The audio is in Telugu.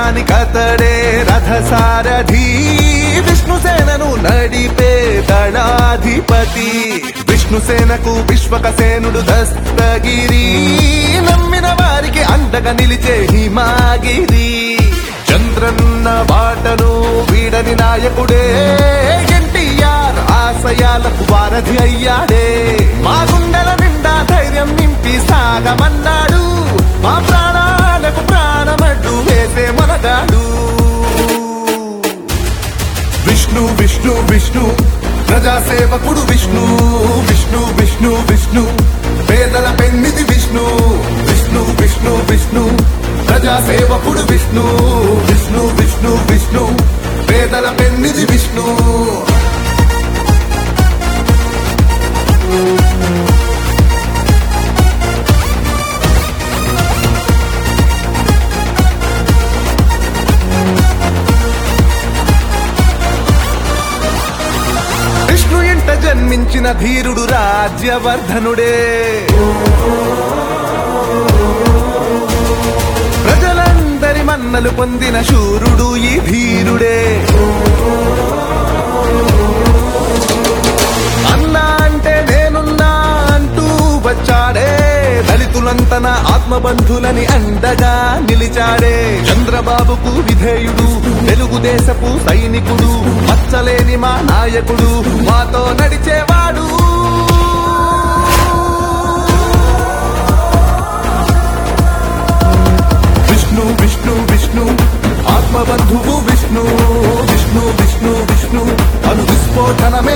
యుద్ధానికతడే రథసారథి విష్ణుసేనను నడిపే దళాధిపతి విష్ణుసేనకు విశ్వకసేనుడు దస్తగిరి నమ్మిన వారికి అండగా నిలిచే హిమాగిరి చంద్రన్న బాటను వీడని నాయకుడే ఎన్టీఆర్ ఆశయాలకు వారధి అయ్యాడే మా గుండెల నిండా ధైర్యం నింపి సాగమన్నాడు మా ప్రాణాలకు ప్రాణమడ్డు వేసే మనగాడు విష్ణు విష్ణు విష్ణు ప్రజాసేవకుడు విష్ణు విష్ణు విష్ణు విష్ణు పేదల పెన్నిది విష్ణు విష్ణు విష్ణు విష్ణు ప్రజాసేవకుడు విష్ణు విష్ణు విష్ణు విష్ణు పేదల పెన్నిది విష్ణు విష్ణు ఇంట జన్మించిన ధీరుడు రాజ్యవర్ధనుడే ప్రజలందరి మన్నలు పొందిన శూరుడు ఈ ధీరుడే అన్నా అంటే నేనున్నా అంటూ వచ్చాడే దళితులంతన ఆత్మబంధులని అండగా నిలిచాడే చంద్రబాబుకు విధేయుడు తెలుగుదేశపు సైనికుడు మచ్చలేని మా నాయకుడు మాతో నడిచేవాడు విష్ణు విష్ణు విష్ణు ఆత్మబంధువు విష్ణు విష్ణు విష్ణు విష్ణు అను విస్ఫోటనమే